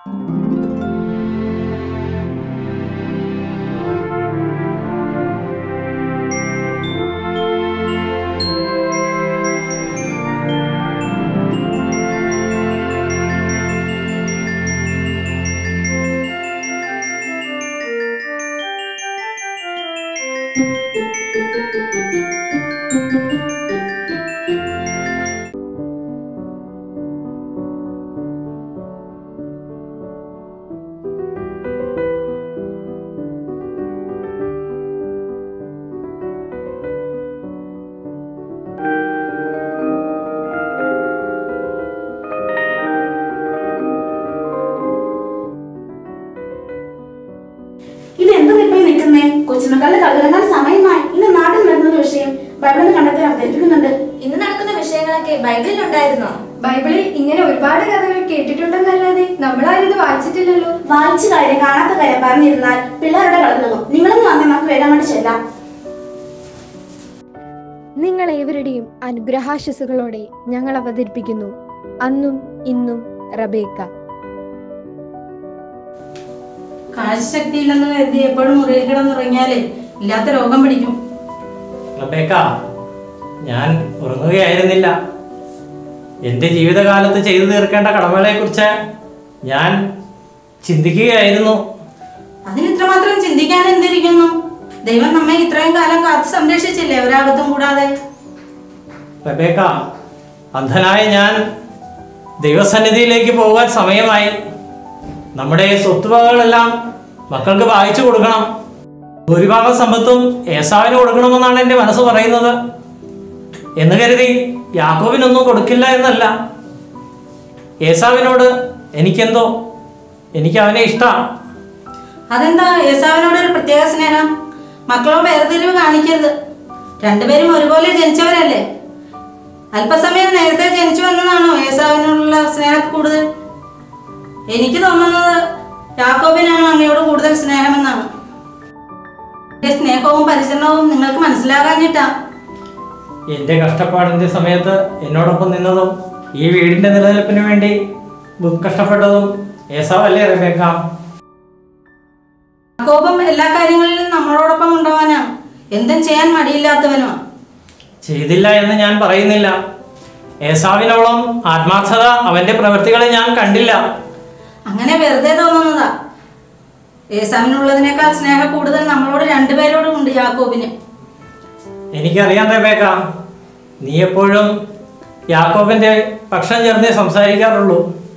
ഇത് എന്ത് നിൽപ്പി നിൽക്കുന്നേ കൊച്ചുമക്കളുടെ കളികളെന്നാൽ സമയമായി ഇന്ന് നാട്ടിൽ നടന്ന വിഷയം ബൈബിളിൽ കണ്ടെത്തി അവതരിപ്പിക്കുന്നുണ്ട് ഇന്ന് നടക്കുന്ന വിഷയങ്ങളൊക്കെ ബൈബിളിൽ ഉണ്ടായിരുന്നോ ബൈബിളിൽ ഇങ്ങനെ ഒരുപാട് കഥകൾ കേട്ടിട്ടുണ്ടെന്നല്ലാതെ നമ്മളാരും ഇത് വായിച്ചിട്ടില്ലല്ലോ വായിച്ചു കാര്യം കാണാത്ത കാര്യം പറഞ്ഞിരുന്നാൽ പിള്ളേരുടെ കളഞ്ഞു നിങ്ങളും വന്ന് നമുക്ക് വേഗം വേണ്ടി ചെല്ലാം നിങ്ങൾ ഏവരുടെയും അനുഗ്രഹാശസ്സുകളോടെ ഞങ്ങൾ അവതരിപ്പിക്കുന്നു അന്നും ഇന്നും റബേക്ക കാഴ്ചശക്തിയില്ലെന്ന് കരുതി എപ്പോഴും മുറിയിൽ കിടന്നുറങ്ങിയാലേ ഇല്ലാത്ത രോഗം പിടിക്കും റബേക്ക ഞാൻ ഉറങ്ങുകയായിരുന്നില്ല എൻ്റെ ജീവിതകാലത്ത് ചെയ്തു തീർക്കേണ്ട കടമകളെക്കുറിച്ച് ഞാൻ ചിന്തിക്കുകയായിരുന്നു അതിന് ഇത്രമാത്രം ചിന്തിക്കാൻ എന്തിരിക്കുന്നു ദൈവം നമ്മെ ഇത്രയും കാലം കാത്തു സംരക്ഷിച്ചില്ലേ ഒരാപത്തും കൂടാതെ റബേക്ക അന്ധനായ ഞാൻ ദൈവസന്നിധിയിലേക്ക് പോകാൻ സമയമായി നമ്മുടെ സ്വത്തുവകകളെല്ലാം മക്കൾക്ക് വായിച്ചു കൊടുക്കണം ഭൂരിഭാഗം സമ്പത്തും ഏസാവിന് കൊടുക്കണമെന്നാണ് എൻ്റെ മനസ്സ് പറയുന്നത് എന്ന് കരുതി യാക്കോബിനൊന്നും കൊടുക്കില്ല എന്നല്ല ഏസാവിനോട് എനിക്കെന്തോ എനിക്ക് അവനെ ഇഷ്ടമാണ് അതെന്താ യേസാവിനോട് ഒരു പ്രത്യേക സ്നേഹം മക്കളോ വേർതിരിവ് കാണിക്കരുത് രണ്ടുപേരും ഒരുപോലെ ജനിച്ചവരല്ലേ അല്പസമയം നേരത്തെ ജനിച്ചു വന്നതാണോ യേസാവിനോടുള്ള സ്നേഹം കൂടുതൽ എനിക്ക് തോന്നുന്നത് യാക്കോബിനാണ് അങ്ങയോട് കൂടുതൽ സ്നേഹമെന്നാണ് എന്റെ സ്നേഹവും പരിചരണവും നിങ്ങൾക്ക് മനസ്സിലാകാഞ്ഞിട്ടാ എൻ്റെ കഷ്ടപ്പാടിൻ്റെ സമയത്ത് എന്നോടൊപ്പം നിന്നതും ഈ വീടിൻ്റെ നിലനിൽപ്പിന് വേണ്ടി ബു- കഷ്ടപ്പെട്ടതും ഏസാവല്ലേ റബേക്ക യാക്കോബും എല്ലാ കാര്യങ്ങളിലും നമ്മളോടൊപ്പം ഉണ്ടാവാനാണ് എന്തും ചെയ്യാൻ മടിയില്ലാത്തവനുമാണ് ചെയ്തില്ല എന്ന് ഞാൻ പറയുന്നില്ല ഏസാവിനോളം ആത്മാർത്ഥത അവൻ്റെ പ്രവൃത്തികളെ ഞാൻ കണ്ടില്ല അങ്ങനെ വെറുതെ തോന്നുന്നതാ ഏസാവിനുള്ളതിനേക്കാൾ സ്നേഹം കൂടുതൽ നമ്മളോട് രണ്ടുപേരോടും ഉണ്ട് യാക്കോബിന് എനിക്കറിയാം റബേക്ക നീ എപ്പോഴും യാക്കോബിൻ്റെ പക്ഷം ചേർന്നേ സംസാരിക്കാറുള്ളൂ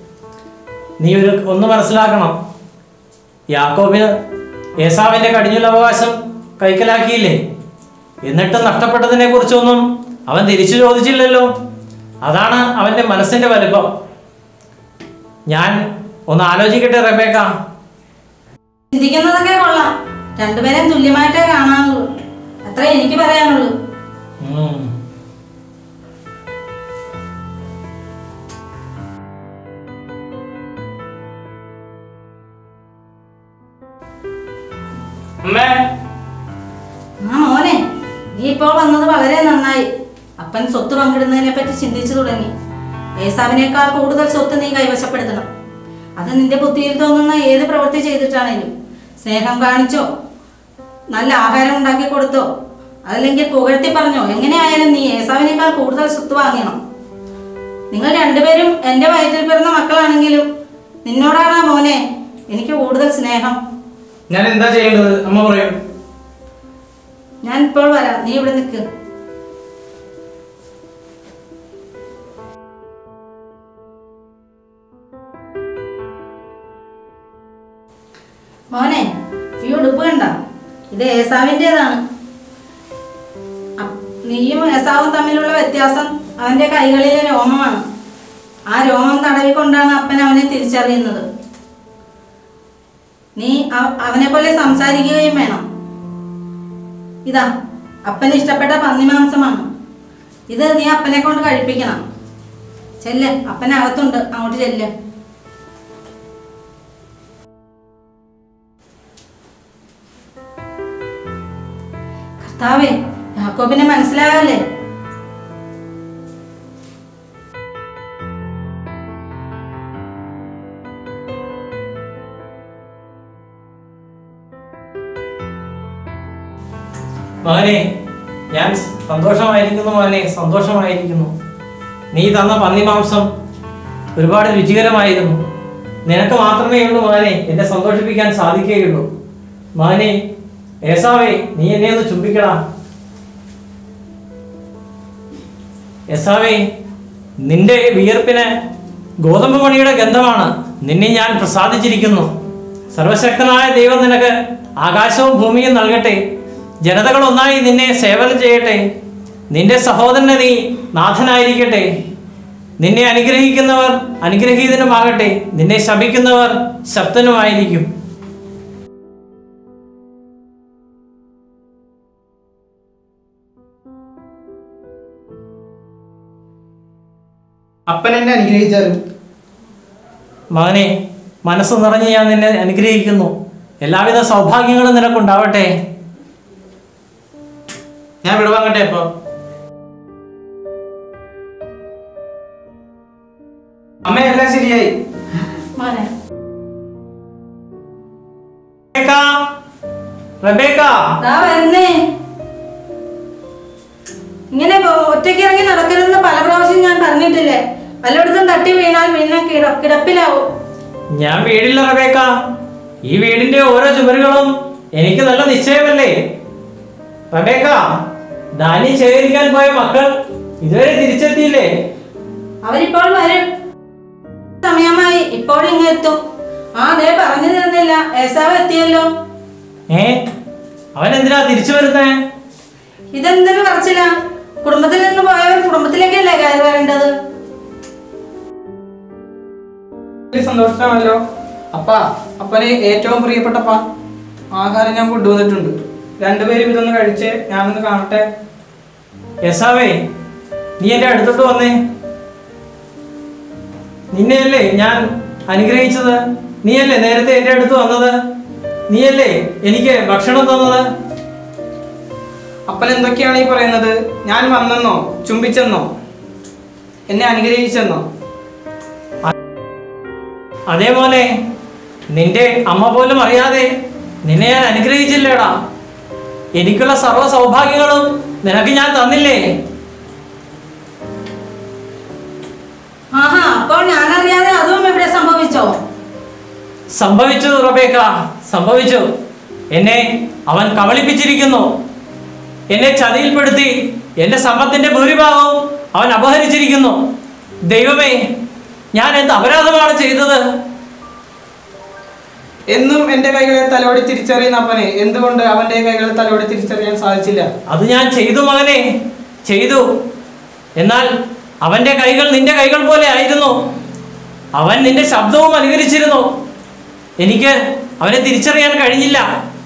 നീ ഒരു ഒന്ന് മനസ്സിലാക്കണം യാക്കോബിന് ഏസാവിൻ്റെ കടിഞ്ഞുള്ള അവകാശം കൈക്കലാക്കിയില്ലേ എന്നിട്ട് നഷ്ടപ്പെട്ടതിനെ കുറിച്ചൊന്നും അവൻ തിരിച്ചു ചോദിച്ചില്ലല്ലോ അതാണ് അവൻ്റെ മനസ്സിൻ്റെ വലുപ്പം ഞാൻ ഒന്ന് ആലോചിക്കട്ടെ റബേക്ക ചിന്തിക്കുന്നതൊക്കെ കൊള്ളാം രണ്ടുപേരെയും തുല്യമായിട്ടേ കാണാനുള്ളൂ അത്രേ എനിക്ക് പറയാനുള്ളൂ ഉം. അമ്മേ ആ മോനെ നീ ഇപ്പോൾ വന്നത് വളരെ നന്നായി അപ്പൻ സ്വത്ത് പങ്കിടുന്നതിനെ പറ്റി ചിന്തിച്ചു തുടങ്ങി ഏസാവിനേക്കാൾ കൂടുതൽ സ്വത്ത് നീ കൈവശപ്പെടുത്തണം അത് നിന്റെ ബുദ്ധിയിൽ തോന്നുന്ന ഏത് പ്രവൃത്തി ചെയ്തിട്ടാണേലും സ്നേഹം കാണിച്ചോ നല്ല ആഹാരം ഉണ്ടാക്കി കൊടുത്തോ അതല്ലെങ്കിൽ പുകഴ്ത്തി പറഞ്ഞോ എങ്ങനെയായാലും നീ ഏസാവിനേക്കാൾ കൂടുതൽ സ്വത്ത് വാങ്ങണം നിങ്ങൾ രണ്ടുപേരും എൻ്റെ വയറ്റിൽ പിറന്ന മക്കളാണെങ്കിലും നിന്നോടാണ് മോനെ എനിക്ക് കൂടുതൽ സ്നേഹം ഞാൻ എന്താ ചെയ്യേണ്ടത് അമ്മ പറയൂ ഞാൻ ഇപ്പോൾ വരാം നീ ഇവിടെ നിൽക്ക് മോനെ ഈ ഉടുപ്പ് കണ്ട ഇത് ഏസാവിൻ്റെതാണ് അ- നീയും ഏസാവും തമ്മിലുള്ള വ്യത്യാസം അവന്റെ കൈകളിലെ രോമമാണ് ആ രോമം തടവിക്കൊണ്ടാണ് അപ്പൻ അവനെ തിരിച്ചറിയുന്നത് നീ അവ- അവനെ പോലെ സംസാരിക്കുകയും വേണം ഇതാ അപ്പന് ഇഷ്ടപ്പെട്ട പന്നിമാംസമാണ് ഇത് നീ അപ്പനെ കൊണ്ട് കഴിപ്പിക്കണം ചെല്ല് അപ്പനകത്തുണ്ട് അങ്ങോട്ട് ചെല്ല് കർത്താവേ യാക്കോബിനെ മനസ്സിലാകല്ലേ മകനെ ഞാൻ സന്തോഷമായിരിക്കുന്നു മകനെ സന്തോഷമായിരിക്കുന്നു നീ തന്ന പന്നി മാംസം ഒരുപാട് രുചികരമായിരുന്നു നിനക്ക് മാത്രമേ ഉള്ളൂ മകനെ എന്നെ സന്തോഷിപ്പിക്കാൻ സാധിക്കുകയുള്ളൂ മകനെ ഏസാവേ നീ എന്നെ ഒന്ന് ചുംബിക്കടാ ഏസാവേ നിന്റെ വിയർപ്പിന് ഗോതമ്പ് മണിയുടെ ഗന്ധമാണ് നിന്നെ ഞാൻ പ്രസാദിച്ചിരിക്കുന്നു സർവശക്തനായ ദൈവം നിനക്ക് ആകാശവും ഭൂമിയും നൽകട്ടെ ജനതകൾ ഒന്നായി നിന്നെ സേവനം ചെയ്യട്ടെ നിന്റെ സഹോദരന് നീ നാഥനായിരിക്കട്ടെ നിന്നെ അനുഗ്രഹിക്കുന്നവർ അനുഗ്രഹീതനുമാകട്ടെ നിന്നെ ശപിക്കുന്നവർ ശബ്ദനുമായിരിക്കും അപ്പൻ എന്നെ അനുഗ്രഹിച്ചാലും മകനെ മനസ്സ് നിറഞ്ഞ് ഞാൻ നിന്നെ അനുഗ്രഹിക്കുന്നു എല്ലാവിധ സൗഭാഗ്യങ്ങളും നിനക്കുണ്ടാവട്ടെ ഞാൻ വിടവാങ്ങട്ടെ അപ്പൊ അമ്മ എല്ലാം ശരിയായി മോനെ റബേക്ക, റബേക്ക, ദാ വരുന്നേ ഇങ്ങനെ പോ- ഒറ്റയ്ക്ക് ഇറങ്ങി നടക്കരുതെന്ന് പല പ്രാവശ്യം ഞാൻ പറഞ്ഞിട്ടില്ലേ വല്ലയിടത്തും തട്ടി വീണാൽ പിന്നെ കിട- കിടപ്പിലാവും ഞാൻ വീടില്ല റബേക്ക ഈ വീടിന്റെ ഓരോ ചുമരുകളും എനിക്ക് നല്ല നിശ്ചയമല്ലേ റബേക്ക ധാന്യം ശേഖരിക്കാൻ പോയ മക്കൾ ഇതുവരെ തിരിച്ചെത്തിയില്ലേ അവരിപ്പോൾ വരും സമയമായി ഇപ്പോഴും ഇങ്ങ് എത്തും ആ ദേ പറഞ്ഞു തന്നില്ല ഏസാവ് എത്തിയല്ലോ ഏ അവൻ എന്തിനാ തിരിച്ചു വരുന്നേ ഇതെന്തൊരു പറച്ചില്ല കുടുംബത്തിൽ നിന്ന് പോയവർ കുടുംബത്തിലേക്കല്ലേ കയറി വരേണ്ടത് വലിയ സന്തോഷമാണല്ലോ അപ്പ അപ്പന് ഏറ്റവും പ്രിയപ്പെട്ട പ ആഹാരം ഞാൻ കൊണ്ടുവന്നിട്ടുണ്ട് രണ്ടുപേരും ഇതൊന്ന് കഴിച്ച് ഞാനൊന്ന് കാണട്ടെ യസാവേ നീ എന്റെ അടുത്തോട്ട് വന്നേ നിന്നെയല്ലേ ഞാൻ അനുഗ്രഹിച്ചത് നീയല്ലേ നേരത്തെ എന്റെ അടുത്ത് വന്നത് നീയല്ലേ എനിക്ക് ഭക്ഷണം തന്നത് അപ്പൻ എന്തൊക്കെയാണ് ഈ പറയുന്നത് ഞാൻ വന്നെന്നോ ചുംബിച്ചെന്നോ എന്നെ അനുഗ്രഹിച്ചെന്നോ അതേ മോനെ നിന്റെ അമ്മ പോലും അറിയാതെ നിന്നെ ഞാൻ അനുഗ്രഹിച്ചില്ലേടാ എനിക്കുള്ള സർവ്വ സൗഭാഗ്യങ്ങളും നിനക്ക് ഞാൻ തന്നില്ലേ ആഹാ അപ്പോൾ ഞാനറിയാതെ അതും ഇവിടെ സംഭവിച്ചോ സംഭവിച്ചു റബേക്ക സംഭവിച്ചു എന്നെ അവൻ കബളിപ്പിച്ചിരിക്കുന്നു എന്നെ ചതിയിൽപ്പെടുത്തി എന്റെ സമ്പത്തിന്റെ ഭൂരിഭാഗവും അവൻ അപഹരിച്ചിരിക്കുന്നു ദൈവമേ ഞാൻ എന്ത് അപരാധമാണ് ചെയ്തത് എന്നും എന്റെ കൈകളെ തലോടി തിരിച്ചറിയുന്ന അപ്പനെ എന്തുകൊണ്ട് അവന്റെ കൈകളെ തലോടി തിരിച്ചറിയാൻ സാധിച്ചില്ല അത് ഞാൻ ചെയ്തു മകനെ ചെയ്തു എന്നാൽ അവന്റെ കൈകൾ നിന്റെ കൈകൾ പോലെ ആയിരുന്നു അവൻ നിന്റെ ശബ്ദവും അനുകരിച്ചിരുന്നു എനിക്ക് അവനെ തിരിച്ചറിയാൻ കഴിഞ്ഞില്ല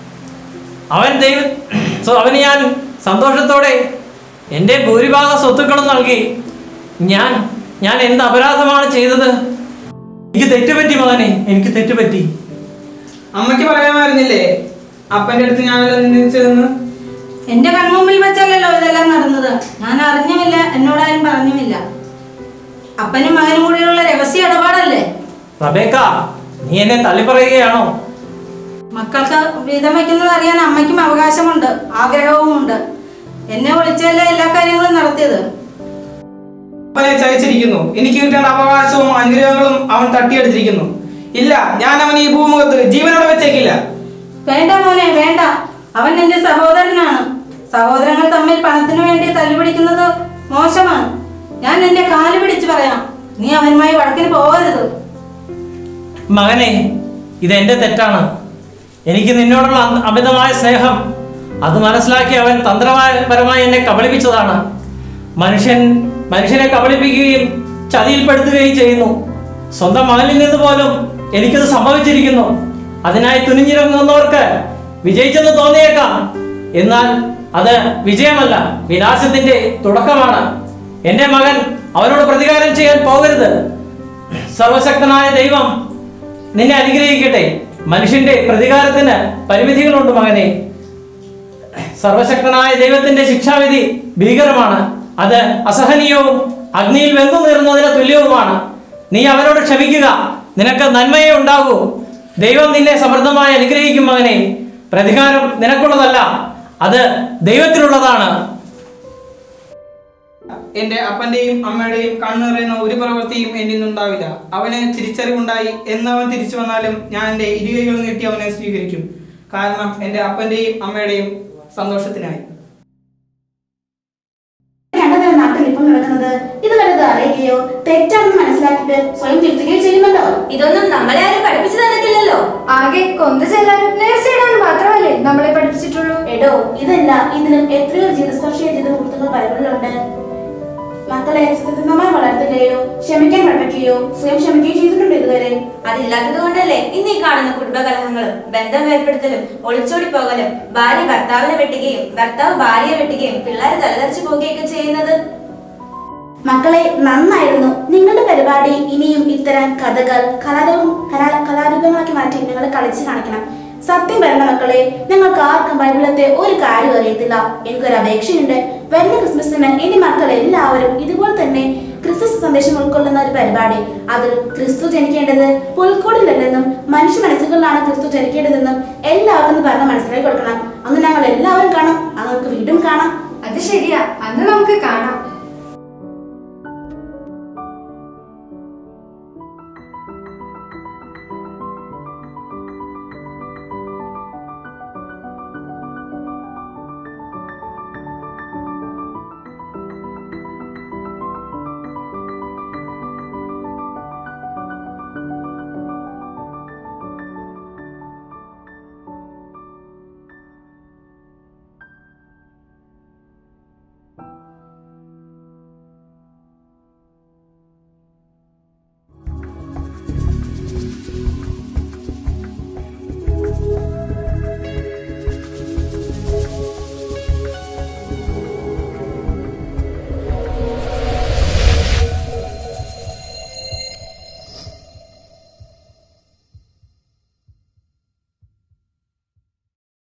അവൻ ദൈവ സോ അവന് ഞാൻ സന്തോഷത്തോടെ എൻ്റെ ഭൂരിഭാഗ സ്വത്തുക്കളും നൽകി ഞാൻ ഞാൻ എന്ത് അപരാധമാണ് ചെയ്തത് എനിക്ക് തെറ്റുപറ്റി മകനെ എനിക്ക് തെറ്റുപറ്റി അമ്മയ്ക്ക് പറയാമായിരുന്നില്ലേ അപ്പന്റെ അടുത്ത് ഞാനല്ലോ നിന്നിച്ചതെന്ന് എന്റെ കൺമുമ്പിൽ വെച്ചല്ലല്ലോ ഇതെല്ലാം നടന്നത് ഞാൻ അറിഞ്ഞുമില്ല എന്നോടാരും പറഞ്ഞുമില്ല അപ്പനും മകനും കൂടിയുള്ള രഹസ്യ ഇടപാടല്ലേ റബേക്ക നീ എന്നെ തള്ളിപ്പറയുകയാണോ മക്കൾക്ക് വീതം വയ്ക്കുന്നത് അറിയാൻ അമ്മയ്ക്കും അവകാശമുണ്ട് ആഗ്രഹവുമുണ്ട് എന്നെ വിളിച്ചല്ലേ എല്ലാ കാര്യങ്ങളും നടത്തിയത് അപ്പനെ ചതിച്ചിരിക്കുന്നു എനിക്ക് കിട്ടേണ്ട അവകാശവും അനുഗ്രഹങ്ങളും അവൻ തട്ടിയെടുത്തിരിക്കുന്നു ഇല്ല ഞാൻ അവൻ ഈ ഭൂമുഖത്ത് ജീവനോടെ വെച്ചേക്കില്ല വേണ്ട മോനെ വേണ്ട അവൻ നിന്റെ സഹോദരനാണ് സഹോദരങ്ങൾ തമ്മിൽ പണത്തിനു വേണ്ടി തല്ലുപിടിക്കുന്നത് മോശമാണ് ഞാൻ നിന്റെ കാല് പിടിച്ച് പറയാം നീ അവനുമായി വഴക്കിന് പോകരുത് മകനെ ഇത് എൻ്റെ തെറ്റാണ് എനിക്ക് നിന്നോടുള്ള അന്ധ- അമിതമായ സ്നേഹം അത് മനസ്സിലാക്കി അവൻ തന്ത്രപരമായി എന്നെ കബളിപ്പിച്ചതാണ് മനുഷ്യൻ മനുഷ്യനെ കബളിപ്പിക്കുകയും ചതിയിൽപ്പെടുത്തുകയും ചെയ്യുന്നു സ്വന്തം മകനിൽ നിന്ന് പോലും എനിക്കത് സംഭവിച്ചിരിക്കുന്നു അതിനായി തുനിഞ്ഞിറങ്ങുന്നവർക്ക് വിജയിച്ചെന്ന് തോന്നിയേക്കാം എന്നാൽ അത് വിജയമല്ല വിനാശത്തിന്റെ തുടക്കമാണ് എൻ്റെ മകൻ അവനോട് പ്രതികാരം ചെയ്യാൻ പോകരുത് സർവശക്തനായ ദൈവം നിന്നെ അനുഗ്രഹിക്കട്ടെ മനുഷ്യന്റെ പ്രതികാരത്തിന് പരിമിതികളുണ്ട് മകനെ സർവശക്തനായ ദൈവത്തിന്റെ ശിക്ഷാവിധി ഭീകരമാണ് അത് അസഹനീയവും അഗ്നിയിൽ വെന്തു നീറുന്നതിന് തുല്യവുമാണ് നീ അവരോട് ക്ഷമിക്കുക നിനക്ക് നന്മയേ ഉണ്ടാകൂ ദൈവം നിന്നെ സമൃദ്ധമായി അനുഗ്രഹിക്കും മകനെ പ്രതികാരം നിനക്കുള്ളതല്ല അത് ദൈവത്തിനുള്ളതാണ് എന്റെ അപ്പന്റെയും അമ്മയുടെയും കണ്ണിറയുന്ന ഒരു പ്രവൃത്തിയും എന്നിൽ നിന്നുണ്ടാവില്ല അവന് തിരിച്ചറിവുണ്ടായി എന്ന് അവൻ തിരിച്ചു വന്നാലും ഞാൻ എന്റെ ഇരുകൈകൾ നീട്ടി അവനെ സ്വീകരിക്കും കാരണം എന്റെ അപ്പന്റെയും അമ്മയുടെയും സന്തോഷത്തിനായി രണ്ടുതരം നാട്ടിൽ ഇപ്പം നടക്കുന്നത് ഇത് വലുത് അറിയുകയോ തെറ്റാണെന്ന് മനസ്സിലാക്കിയിട്ട് സ്വയം തിരുത്തുകയോ ചെയ്യുമല്ലോ ഇതൊന്നും നമ്മളെ ആരും പഠിപ്പിച്ചു തന്നിട്ടില്ലല്ലോ ആകെ കൊന്ത ചെല്ലാനും നേർച്ചയിടാനും മാത്രമല്ലേ നമ്മളെ പഠിപ്പിച്ചിട്ടുള്ളൂ എടോ ഇതല്ല ഇതിലും എത്രയോ ജീവിതസ്പർശിയ ചെയ്ത മുഹൂർത്തങ്ങൾ ബൈബിളിലുണ്ട് മക്കളെ സത്യസന്ധമായി വളർത്തുകയോ ക്ഷമിക്കാൻ പഠിപ്പിക്കുകയോ സ്വയം ക്ഷമിക്കുകയോ ചെയ്തിട്ടുണ്ട് ഇതുവരെ അതില്ലാത്തത് കൊണ്ടല്ലേ ഇന്ന് ഈ കാണുന്ന കുടുംബകലഹങ്ങളും ബന്ധം വേർപ്പെടുത്തലും ഒളിച്ചോടി പോകലും ഭാര്യ ഭർത്താവിനെ വെട്ടുകയും ഭർത്താവ് ഭാര്യയെ വെട്ടുകയും പിള്ളേരെ തലതെറിച്ചു പോവുകയൊക്കെ ചെയ്യുന്നത് മക്കളെ നന്നായിരുന്നു നിങ്ങളുടെ പരിപാടി ഇനിയും ഇത്തരം കഥകൾ കലാരൂപം കലാ കലാരൂപങ്ങളാക്കി മാറ്റി നിങ്ങൾ കളിച്ച് കാണിക്കണം സത്യം വരണ മക്കളെ ഞങ്ങൾക്ക് ആർക്കും ബൈബിളത്തെ ഒരു കാര്യം അറിയത്തില്ല എനിക്കൊരു അപേക്ഷയുണ്ട് വരുന്ന ക്രിസ്മസിന് ഇനി മക്കൾ എല്ലാവരും ഇതുപോലെ തന്നെ ക്രിസ്തുസ് സന്ദേശം ഉൾക്കൊള്ളുന്ന ഒരു പരിപാടി അതിൽ ക്രിസ്തു ജനിക്കേണ്ടത് പുൽക്കൂടിലല്ലെന്നും മനുഷ്യ മനസ്സുകളിലാണ് ക്രിസ്തു ജനിക്കേണ്ടതെന്നും എല്ലാവർക്കും ഒന്ന് പറഞ്ഞ് മനസ്സിലാക്കി കൊടുക്കണം അന്ന് ഞങ്ങൾ എല്ലാവരും കാണും അന്ന് നമുക്ക് വീണ്ടും കാണാം അത് ശരിയാ അന്ന് നമുക്ക് കാണാം